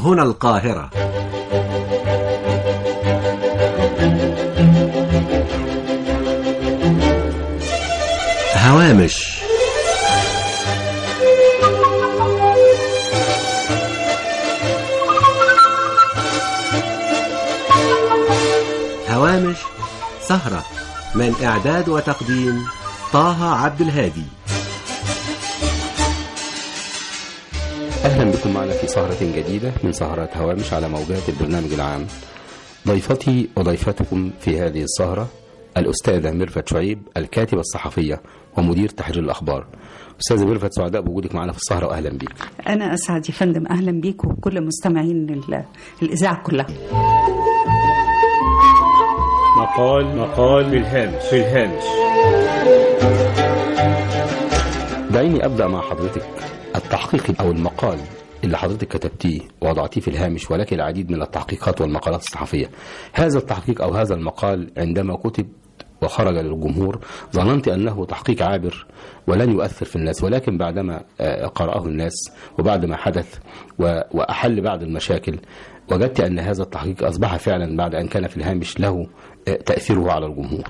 هنا القاهرة هوامش هوامش سهرة من إعداد وتقديم طه عبد الهادي أهلا بكم معنا في سهرة جديدة من سهرات هوامش على موجات البرنامج العام ضيفتي وضيفتكم في هذه السهرة الأستاذة ميرفت شعيب الكاتبة الصحفية ومدير تحرير الأخبار أستاذة ميرفت سعداء بوجودك معنا في السهرة وأهلا بك أنا أسعد يا فندم أهلا بيك وكل مستمعين ال- الإذاعة كلها مقال مقال في الهامش في الهامش دعيني أبدأ مع حضرتك التحقيق أو المقال اللي حضرتك كتبتيه ووضعتيه في الهامش ولك العديد من التحقيقات والمقالات الصحفية هذا التحقيق أو هذا المقال عندما كتب وخرج للجمهور ظننت أنه تحقيق عابر ولن يؤثر في الناس ولكن بعدما آه، قرأه الناس وبعد ما حدث و- وأحل بعض المشاكل وجدت أن هذا التحقيق أصبح فعلا بعد أن كان في الهامش له آه، تأثيره على الجمهور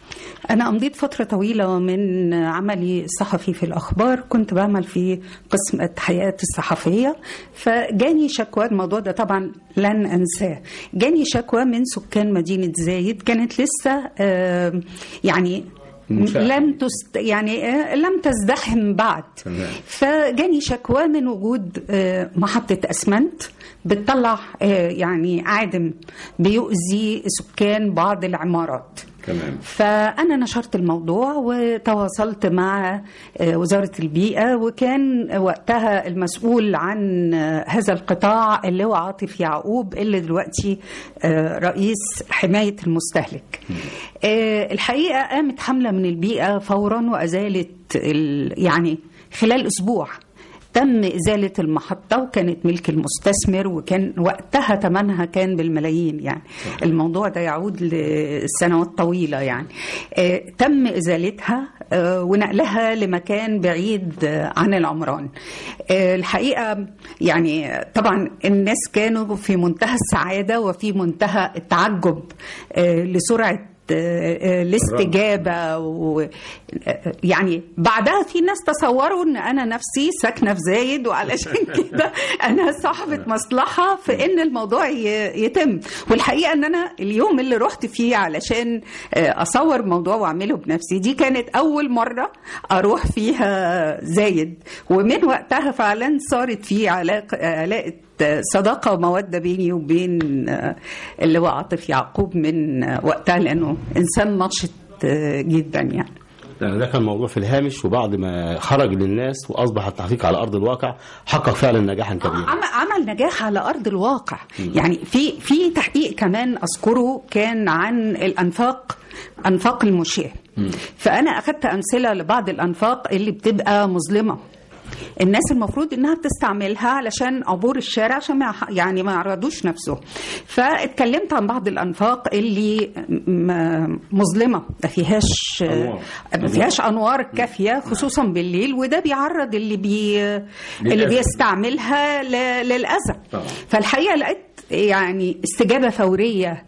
أنا أمضيت فترة طويلة من عملي الصحفي في الأخبار كنت بعمل في قسم التحقيقات الصحفية فجاني شكوى الموضوع ده طبعا لن أنساه جاني شكوى من سكان مدينة زايد كانت لسه آه، يعني منشأة. لم تست يعني آه، لم تزدحم بعد تمام. فجاني شكوى من وجود آه، محطة أسمنت بتطلع آه، يعني عادم بيؤذي سكان بعض العمارات تمام فأنا نشرت الموضوع وتواصلت مع آه، وزارة البيئة وكان وقتها المسؤول عن آه، هذا القطاع اللي هو عاطف يعقوب اللي دلوقتي آه، رئيس حماية المستهلك آه، الحقيقة قامت حملة من البيئة فورا وأزالت ال- يعني خلال أسبوع تم إزالة المحطة وكانت ملك المستثمر وكان وقتها ثمنها كان بالملايين يعني الموضوع ده يعود لسنوات طويلة يعني آه، تم إزالتها آه، ونقلها لمكان بعيد آه، عن العمران آه، الحقيقة يعني طبعا الناس كانوا في منتهى السعادة وفي منتهى التعجب آه، لسرعة آه، آه، الاستجابه و آه، يعني بعدها في ناس تصوروا ان انا نفسي ساكنه في زايد وعلشان كده انا صاحبه مصلحه في ان الموضوع ي- يتم والحقيقه ان انا اليوم اللي رحت فيه علشان آه، اصور موضوع واعمله بنفسي دي كانت اول مره اروح فيها زايد ومن وقتها فعلا صارت في علاقه علاقه صداقة ومودة بيني وبين آه، اللي هو عاطف يعقوب من آه، وقتها لأنه إنسان نشط آه، جدا يعني يعني ده كان موضوع في الهامش وبعد ما خرج للناس واصبح التحقيق على ارض الواقع حقق فعلا نجاحا كبيرا عمل, عمل نجاح على أرض الواقع يعني في في تحقيق كمان أذكره كان عن الأنفاق أنفاق المشاة فأنا أخذت أمثلة لبعض الأنفاق اللي بتبقى مظلمة الناس المفروض انها بتستعملها علشان عبور الشارع عشان ما يح- يعني ما يعرضوش نفسهم فاتكلمت عن بعض الانفاق اللي م- مظلمه ما فيهاش أنوار. ما فيهاش انوار كافيه خصوصا بالليل وده بيعرض اللي بي اللي بيستعملها ل- للاذى طبعا. فالحقيقه لقيت يعني استجابه فوريه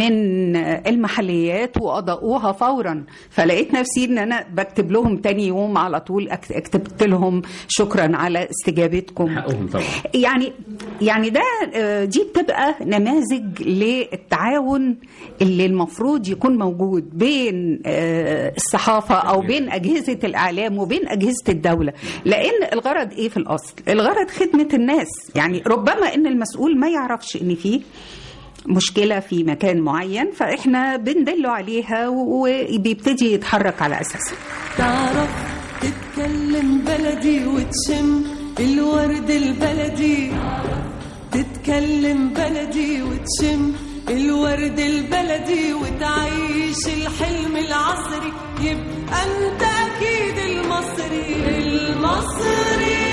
من المحليات وأضاءوها فورا فلقيت نفسي ان انا بكتب لهم تاني يوم على طول أكت- كتبت لهم شكرا على استجابتكم حقهم طبعا يعني يعني ده آه، دي بتبقى نماذج للتعاون اللي المفروض يكون موجود بين آه، الصحافه او بين اجهزه الاعلام وبين اجهزه الدوله لان الغرض ايه في الاصل الغرض خدمه الناس يعني ربما ان المسؤول ما يعرفش ان فيه مشكله في مكان معين فاحنا بندله عليها وبيبتدي يتحرك على اساسها تعرف تتكلم بلدي وتشم الورد البلدي تتكلم بلدي وتشم الورد البلدي وتعيش الحلم العصري يبقى انت اكيد المصري المصري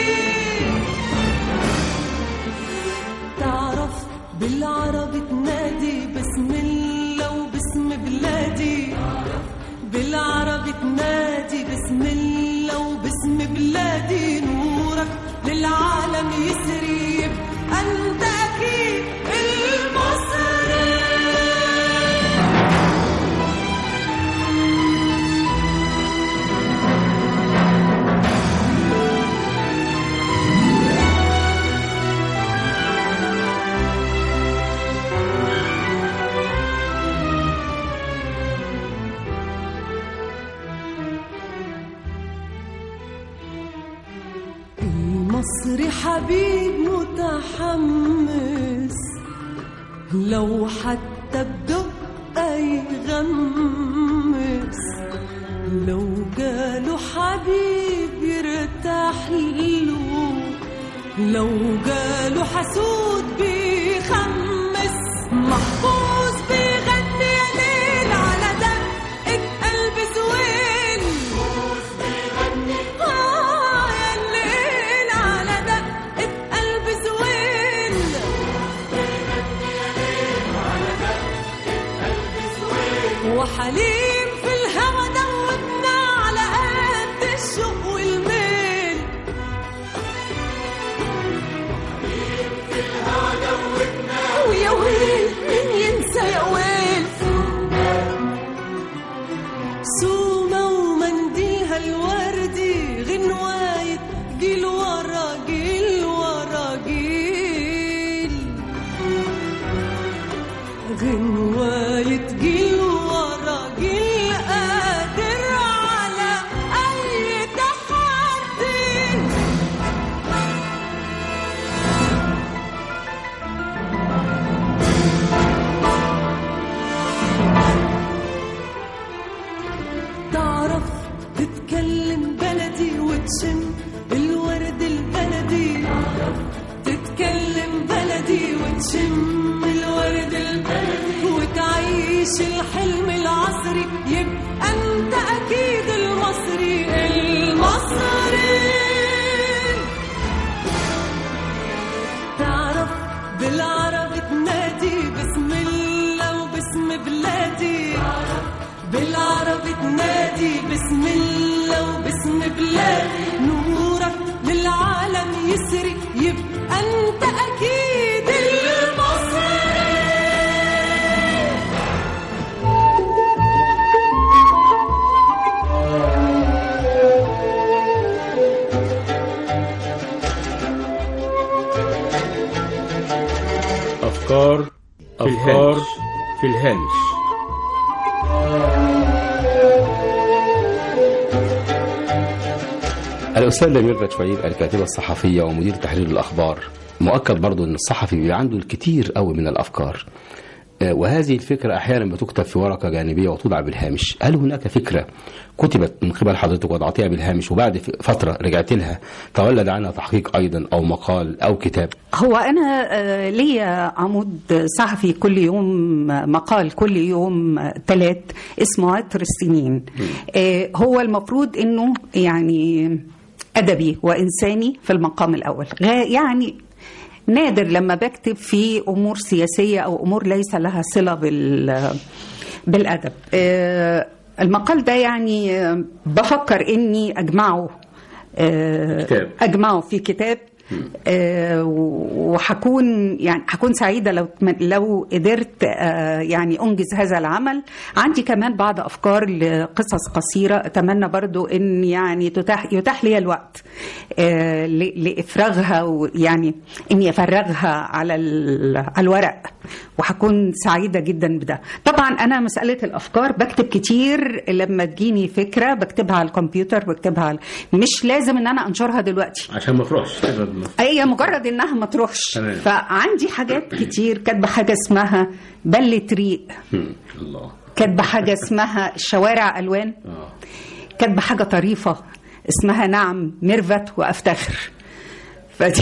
تعرف بالعربي تنادي بسم الله وباسم بلادي بالعربي تنادي بسم الله وباسم بلادي نورك للعالم يسري يبقى انت حبيب متحمس لو حتى بدقة يغمس لو جاله حبيب يرتاح له لو جاله حسود بيخمس محفوظ بيغني يا ليل على دقة قلب زوين آه يا الليل على دقة قلب زوين وحليم في الهوى دوبنا على قد الشوق والميل ويا ويل مين ينسى يا ويل سومة ومنديلها الوردي غنواية جيل ورا جيل ورا جيل غنواية جيل ورا جيل قادر على أي تحدي تعرف تتكلم بلدي وتشم الورد البلدي تتكلم بلدي وتشم الورد البلدي وتعيش الحلم العصري يبقى انت اكيد المصري المصري تعرف بالعربي تنادي بسم الله وباسم بلادي بالعربي تنادي بسم الله وباسم بلادي نورك للعالم يسري يبقى انت اكيد المصري أفكار أفكار في الهامش الأستاذة ميرفت شعيب الكاتبة الصحفية ومدير تحرير الأخبار مؤكد برضو أن الصحفي بيبقى عنده الكثير قوي من الأفكار آه، وهذه الفكرة أحيانا بتكتب في ورقة جانبية وتوضع بالهامش هل هناك فكرة كتبت من قبل حضرتك وضعتيها بالهامش وبعد ف- فترة رجعت لها تولد عنها تحقيق أيضا أو مقال أو كتاب هو أنا آه، ليا عمود صحفي كل يوم آه، مقال كل يوم ثلاث اسمه عطر السنين آه، هو المفروض أنه يعني أدبي وإنساني في المقام الأول غا- يعني نادر لما بكتب في أمور سياسية أو أمور ليس لها صلة بال بالأدب آه، المقال ده يعني آه، بفكر إني أجمعه آه، كتاب. اجمعه في كتاب آه، وهكون يعني هكون سعيده لو لو قدرت آه، يعني انجز هذا العمل عندي كمان بعض افكار لقصص قصيره اتمنى برضو ان يعني تتاح يتاح لي الوقت آه، ل- لافراغها ويعني اني افرغها على ال- على الورق وهكون سعيده جدا بده طبعا انا مساله الافكار بكتب كتير لما تجيني فكره بكتبها على الكمبيوتر بكتبها على مش لازم ان انا انشرها دلوقتي عشان ما تروحش هي مجرد انها ما تروحش تمام. فعندي حاجات كتير كاتبه حاجه اسمها بلة ريق هم، الله كاتبه حاجه اسمها شوارع الوان آه. كاتبه حاجه طريفه اسمها نعم ميرفت وافتخر فدي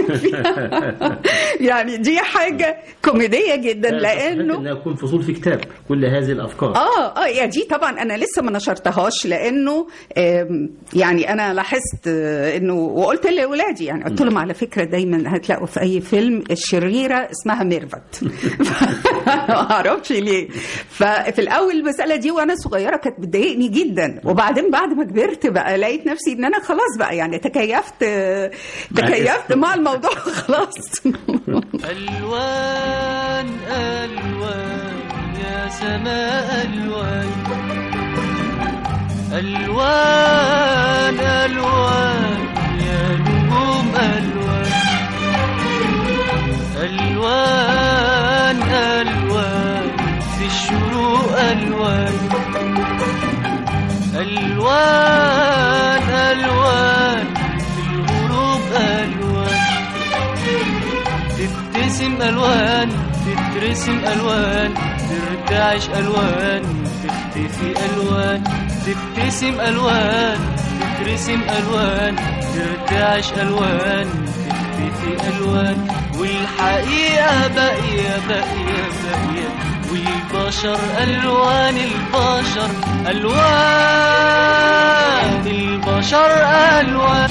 يعني دي حاجه كوميديه جدا لانه انها يكون فصول في كتاب كل هذه الافكار اه اه يا دي طبعا انا لسه ما نشرتهاش لانه آم، يعني انا لاحظت آه، انه وقلت لاولادي يعني قلت لهم على فكره دايما هتلاقوا في اي فيلم الشريره اسمها ميرفت ما اعرفش ليه ففي الاول المساله دي وانا صغيره كانت بتضايقني جدا وبعدين بعد ما كبرت بقى لقيت نفسي ان انا خلاص بقى يعني تكيفت آه، تكيفت مع الموضوع خلاص ألوان ألوان يا سماء ألوان ألوان ألوان يا نجوم ألوان ألوان ألوان في الشروق ألوان ألوان ألوان في الغروب ألوان تبتسم ألوان تترسم ألوان ترتعش ألوان تختفي ألوان تبتسم ألوان تترسم ألوان ترتعش ألوان تختفي ألوان والحقيقة باقية باقية باقية والبشر ألوان البشر ألوان البشر ألوان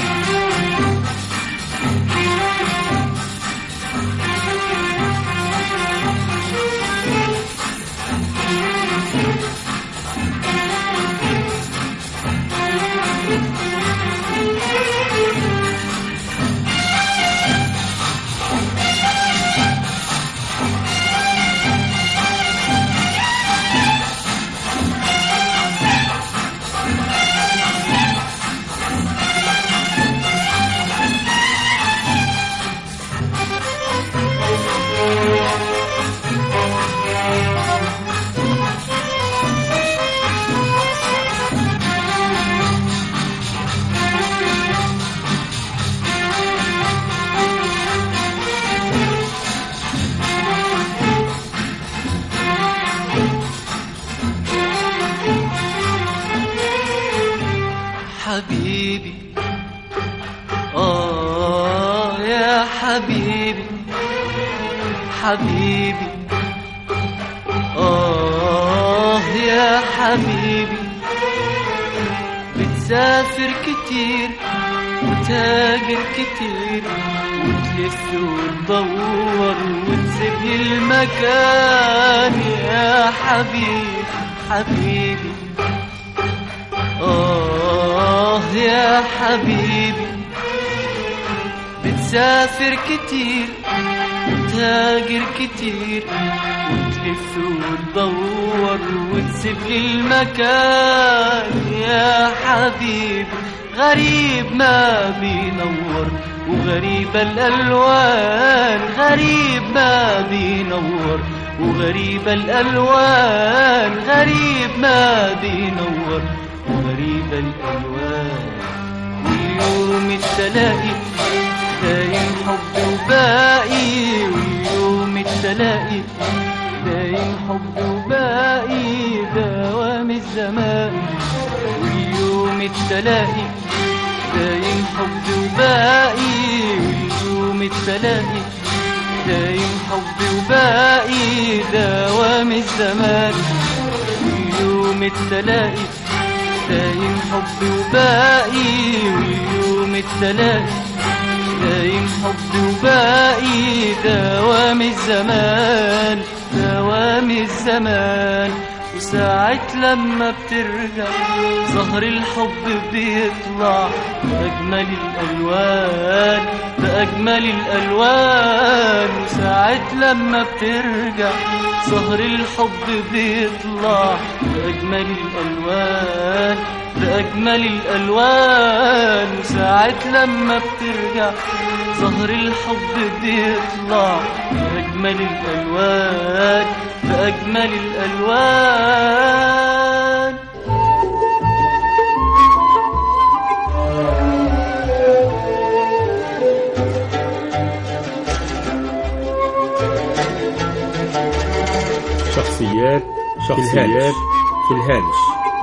حبيبي آه يا حبيبي حبيبي آه يا حبيبي بتسافر كتير وتاجر كتير وتلف وتدور وتسيب لي المكان يا حبيبي حبيبي آه يا حبيبي بتسافر كتير وتاجر كتير وتلف وتدور وتسيب لي المكان يا حبيبي غريب ما بينور وغريب الألوان غريب ما بينور وغريب الألوان غريب ما بينور وغريب الألوان ويوم التلاقي دايم حب وباقي ويوم التلاقي دايم حب وباقي دوام الزمان ويوم التلاقي دايم حب وباقي ويوم التلاقي دايم حب وباقي دوام الزمان ويوم التلاقي دايم حب وباقي ويوم التلاقي دايم حب وباقي دوام الزمان دوام الزمان وساعة لما بترجع ظهر الحب بيطلع بأجمل الألوان بأجمل الألوان وساعة لما بترجع ظهر الحب بيطلع بأجمل الألوان بأجمل الألوان وساعة لما بترجع ظهر الحب بيطلع بأجمل الألوان بأجمل الألوان شخصيات شخصيات في الهامش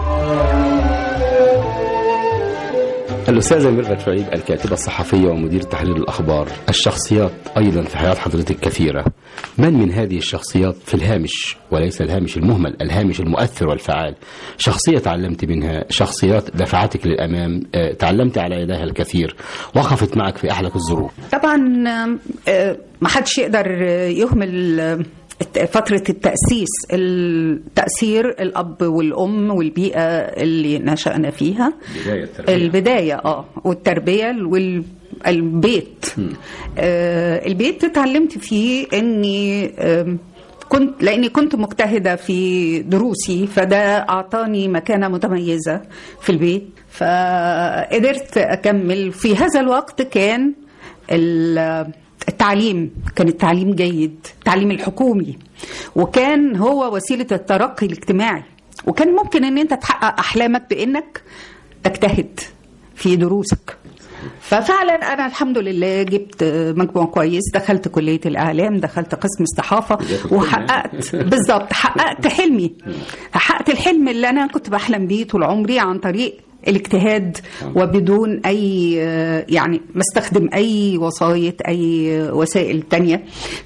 الأستاذة ميرفت شعيب الكاتبة الصحفية ومدير تحرير الأخبار الشخصيات أيضا في حياة حضرتك كثيرة من من هذه الشخصيات في الهامش وليس الهامش المهمل الهامش المؤثر والفعال شخصية تعلمت منها شخصيات دفعتك للأمام آه، تعلمت على يديها الكثير وقفت معك في أحلك الظروف طبعا آه، ما حدش يقدر يهمل آه، فترة التأسيس التأثير الأب والأم والبيئة اللي نشأنا فيها بداية التربية. البداية اه والتربية والبيت آه البيت اتعلمت فيه اني آم، كنت لاني كنت مجتهده في دروسي فده اعطاني مكانه متميزه في البيت فقدرت اكمل في هذا الوقت كان ال- التعليم كان التعليم جيد التعليم الحكومي وكان هو وسيله الترقي الاجتماعي وكان ممكن ان انت تحقق احلامك بانك تجتهد في دروسك ففعلا انا الحمد لله جبت مجموع كويس دخلت كليه الاعلام دخلت قسم الصحافه وحققت بالظبط حققت حلمي حققت الحلم اللي انا كنت بحلم بيه طول عمري عن طريق الاجتهاد وبدون اي يعني ما استخدم اي وسايط اي وسائل تانية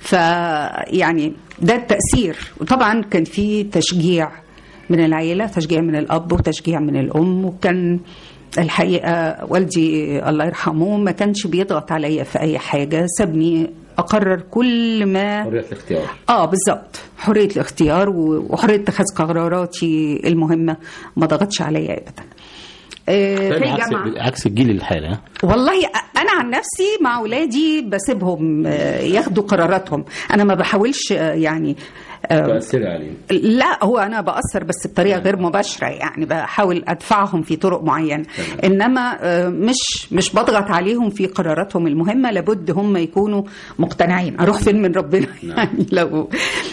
فيعني ده التاثير وطبعا كان في تشجيع من العيله تشجيع من الاب وتشجيع من الام وكان الحقيقه والدي الله يرحمه ما كانش بيضغط عليا في اي حاجه سابني اقرر كل ما حريه الاختيار اه بالظبط حريه الاختيار و- وحريه اتخاذ قراراتي المهمه ما ضغطش عليا ابدا آه، في عكس الجامعه عكس الجيل الحالي ها؟ والله انا عن نفسي مع اولادي بسيبهم آه، ياخدوا قراراتهم انا ما بحاولش آه، يعني آه، تأثير عليهم لا هو انا باثر بس بطريقه غير مباشره يعني بحاول ادفعهم في طرق معينه انما آه، مش مش بضغط عليهم في قراراتهم المهمه لابد هم يكونوا مقتنعين اروح فين من ربنا يعني لو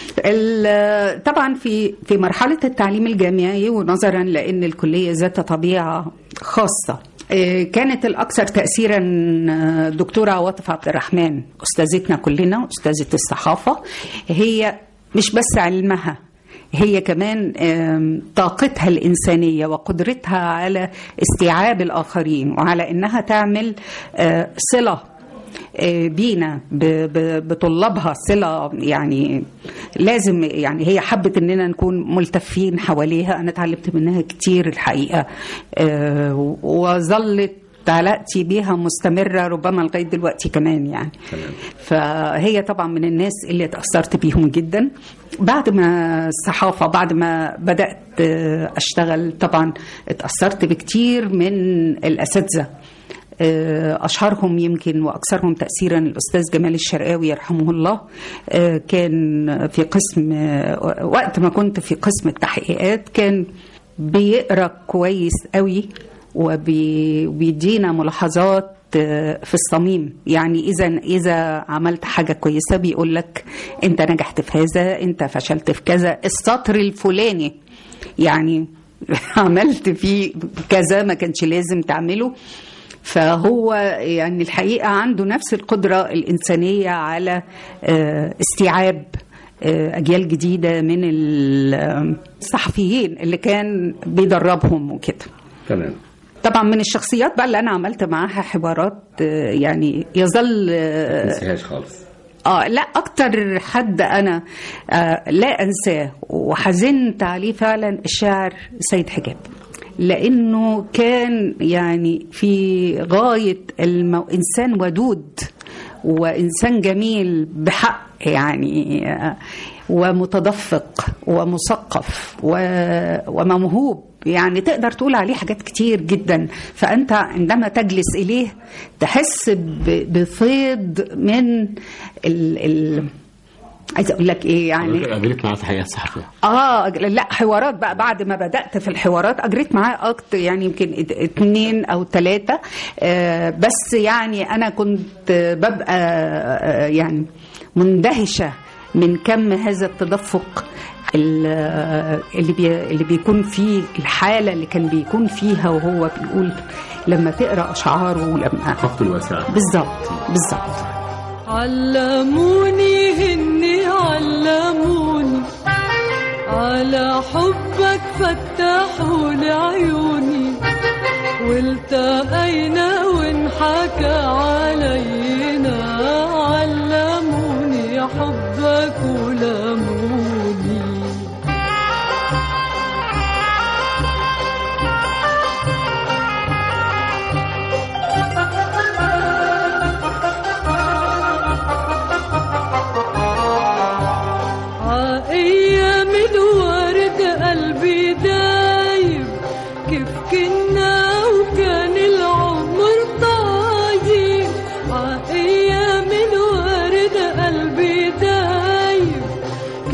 ال- طبعا في في مرحله التعليم الجامعي ونظرا لان الكليه ذات طبيعه خاصه آه، كانت الأكثر تأثيرا آه، دكتورة عواطف عبد الرحمن أستاذتنا كلنا أستاذة الصحافة هي مش بس علمها هي كمان آم، طاقتها الإنسانية وقدرتها على استيعاب الآخرين وعلى إنها تعمل آه، صلة آه، بينا ب- ب- بطلابها صلة يعني لازم يعني هي حبت اننا نكون ملتفين حواليها انا اتعلمت منها كتير الحقيقة آه، وظلت علاقتي بيها مستمرة ربما لغاية دلوقتي كمان يعني فهي طبعا من الناس اللي اتأثرت بيهم جدا بعد ما الصحافة بعد ما بدأت آه، أشتغل طبعا اتأثرت بكتير من الأساتذة آه، أشهرهم يمكن وأكثرهم تأثيرا الأستاذ جمال الشرقاوي يرحمه الله آه، كان في قسم آه، وقت ما كنت في قسم التحقيقات كان بيقرأ كويس قوي وبي- وبيدينا ملاحظات آه، في الصميم يعني اذا اذا عملت حاجه كويسه بيقول لك انت نجحت في هذا انت فشلت في كذا السطر الفلاني يعني عملت فيه كذا ما كانش لازم تعمله فهو يعني الحقيقه عنده نفس القدره الانسانيه على آه، استيعاب آه، اجيال جديده من ال- الصحفيين اللي كان بيدربهم وكده تمام طبعا من الشخصيات بقى اللي انا عملت معاها حوارات آه، يعني يظل آه، تنسيهاش خالص اه لا اكتر حد انا آه لا انساه وحزنت عليه فعلا الشاعر سيد حجاب لانه كان يعني في غايه المو... انسان ودود وانسان جميل بحق يعني آه، ومتدفق ومثقف و- وموهوب يعني تقدر تقول عليه حاجات كتير جدا فانت عندما تجلس اليه تحس ب- بفيض من ال ال عايزه اقول لك ايه يعني قابلت معاه تحقيقات صحفيه اه لا حوارات بقى بعد ما بدات في الحوارات اجريت معاه اكتر يعني يمكن ات- اتنين او ثلاثه آه بس يعني انا كنت ببقى آه يعني مندهشه من كم هذا التدفق ال- اللي بي اللي بيكون فيه الحاله اللي كان بيكون فيها وهو بيقول لما تقرا اشعاره ولما خفت الواسعه بالظبط بالظبط علموني هني علموني على حبك فتحوا لي عيوني والتقينا وانحكى علينا علموني حبك ولموني عايام الورد قلبي دايب كيف كنا وكان العمر طايب عايام الورد قلبي دايب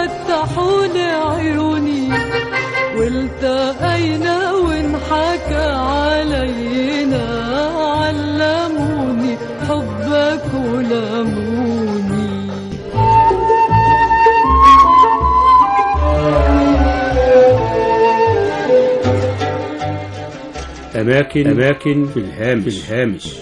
فتحوا لي عيوني والتقينا وانحكى علينا علموني حبك ولموني أماكن أماكن في الهامش في الهامش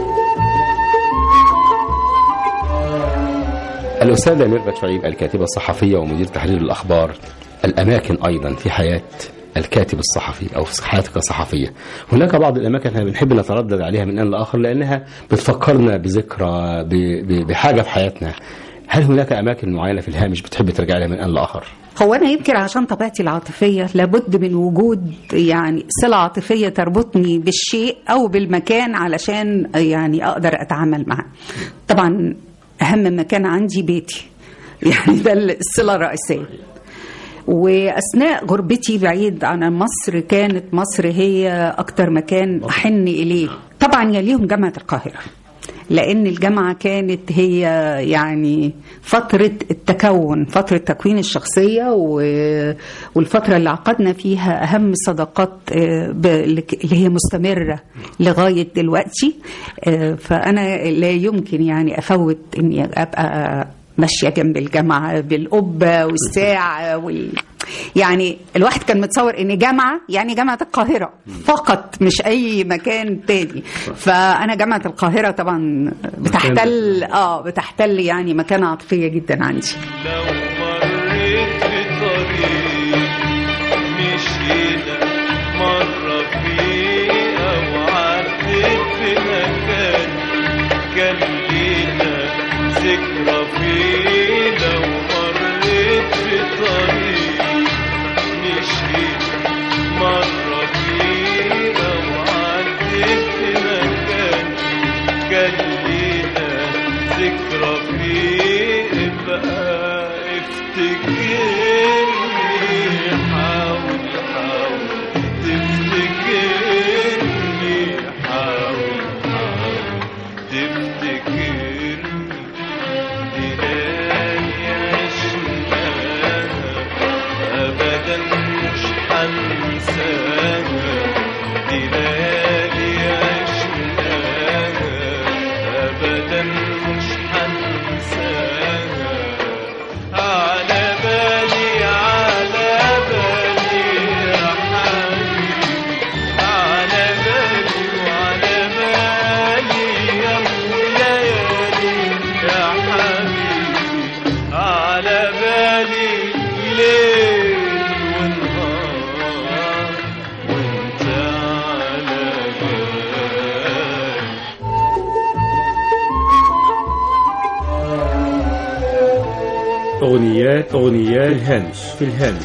الأستاذة ميرفت شعيب الكاتبة الصحفية ومدير تحرير الأخبار الأماكن أيضا في حياة الكاتب الصحفي أو في حياتك الصحفية هناك بعض الأماكن احنا بنحب نتردد عليها من آن لآخر لأنها بتفكرنا بذكرى ب- ب- بحاجة في حياتنا هل هناك أماكن معينة في الهامش بتحب ترجع لها من آن لآخر؟ هو انا يمكن عشان طبيعتي العاطفيه لابد من وجود يعني صله عاطفيه تربطني بالشيء او بالمكان علشان يعني اقدر اتعامل معاه طبعا اهم مكان عندي بيتي يعني ده الصله الرئيسيه واثناء غربتي بعيد عن مصر كانت مصر هي اكتر مكان احن اليه طبعا يليهم جامعه القاهره لان الجامعه كانت هي يعني فتره التكون فتره تكوين الشخصيه و- والفتره اللي عقدنا فيها اهم صداقات آه، ب- اللي هي مستمره لغايه دلوقتي آه، فانا لا يمكن يعني افوت اني ابقى ماشيه جنب الجامعه بالقبه والساعه وال يعني الواحد كان متصور ان جامعه يعني جامعه القاهره فقط مش اي مكان تاني فانا جامعه القاهره طبعا بتحتل اه بتحتل يعني مكانه عاطفيه جدا عندي لو مريت في طريق مشينا مرة فيه أو عديت في مكان كان لينا ذكرى فيه لو مريت في طريق مشينا مرة فيه أو عديت في مكان كان لينا ذكرى فيه بقى افتكرني حاول حاول تفتكرني حاول حاول تفتكرني دي ليالي عشناها أبدا مش هنساها دي ليالي عشناها أبدا مش هنساها على بالي على بالي يا حبيبي على بالي وعلى بالي يا ليالي يا حبيبي على بالي ليل ونهار وانت على بالي أغنيات أغنيات الهامش في الهامش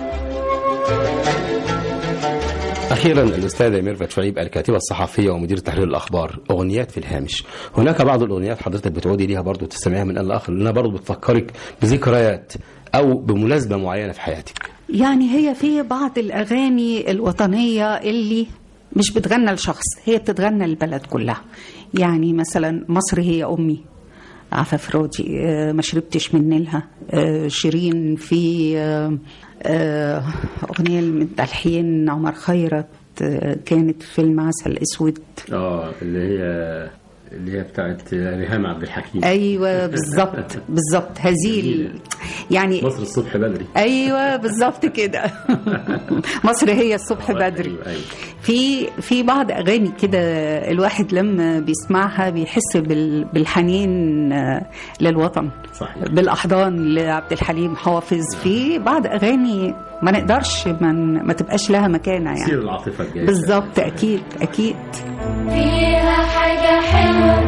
أخيرا الأستاذة ميرفت شعيب الكاتبة الصحفية ومدير تحرير الأخبار أغنيات في الهامش هناك بعض الأغنيات حضرتك بتعودي ليها برضو تستمعيها من آن لآخر لأنها برضو بتفكرك بذكريات أو بمناسبة معينة في حياتك يعني هي في بعض الأغاني الوطنية اللي مش بتغنى لشخص هي بتتغنى للبلد كلها يعني مثلا مصر هي أمي عفاف راضي آه، ما شربتش من نيلها آه، شيرين في آه، آه، أغنية من تلحين عمر خيرت آه، كانت في فيلم عسل أسود اه اللي هي اللي هي بتاعت ريهام عبد الحكيم أيوة بالظبط بالظبط هذه ال- يعني مصر الصبح بدري ايوه بالظبط كده مصر هي الصبح بدري أيوة، أيوة. في في بعض اغاني كده الواحد لما بيسمعها بيحس بال- بالحنين آه، للوطن صحيح. بالاحضان لعبد الحليم حافظ في بعض اغاني ما نقدرش ما, ن- ما تبقاش لها مكانه سير يعني العاطفة الجاية بالظبط اكيد اكيد فيها حاجة حلوة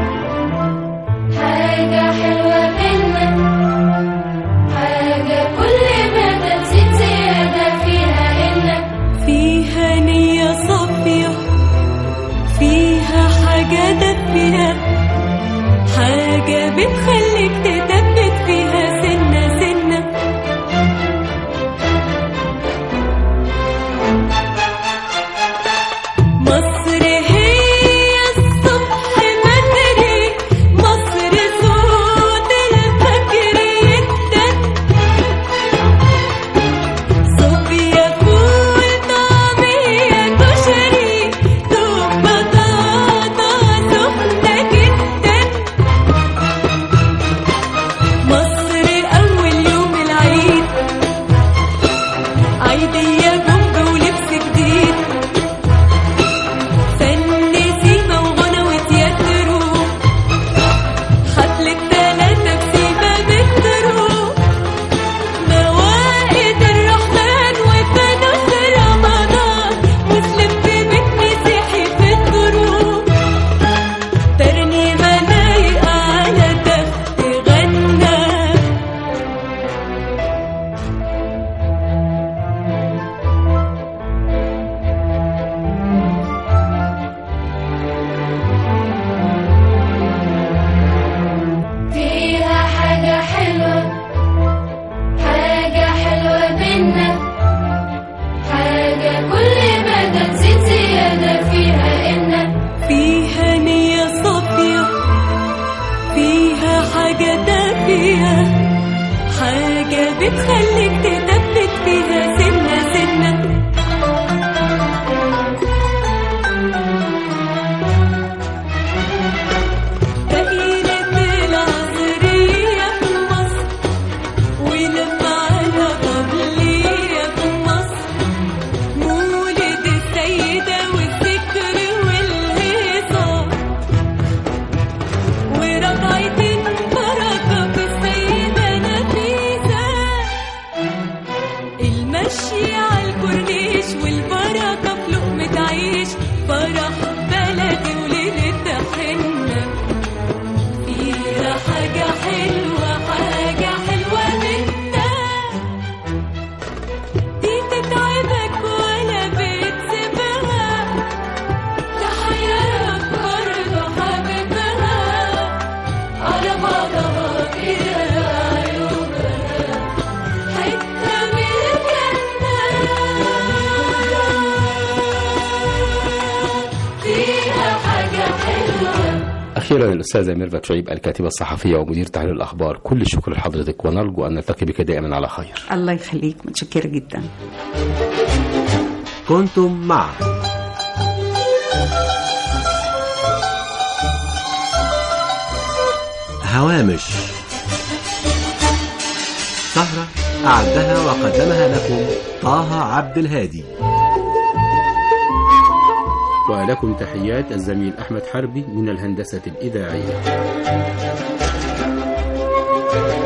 حاجة حلوة منا حاجة كل ما تزيد زيادة فيها إنك فيها نية صافية فيها حاجة دافية حاجة بتخليك تثبت فيها سنة سنة مصر هي الصبح بدري مصر صوت الفجر يدن بتخليك تثبت فيها سنة سنة دائرة العصرية في مصر ولما على قبلية في مصر مولد السيدة والذكر والهيصة ورجعتين بركة في السيدة نفيسة المشي على الكورنيش والبركة في لقمة عيش فرح بلدي وليلة حنة فيها حاجة حلوة حاجة حلوة منها دي تتعبك ولا بتسيبها تحيرك برضه حبيبها على بعضها كده عيوبها حتة من الجنة فيها حاجة حلوة أخيرا الأستاذة ميرفت شعيب الكاتبة الصحفية ومدير تحرير الأخبار كل الشكر لحضرتك ونرجو أن نلتقي بك دائما على خير الله يخليك متشكرة جدا كنتم مع هوامش سهرة أعدها وقدمها لكم طه عبد الهادي ولكم تحيات الزميل أحمد حربي من الهندسة الإذاعية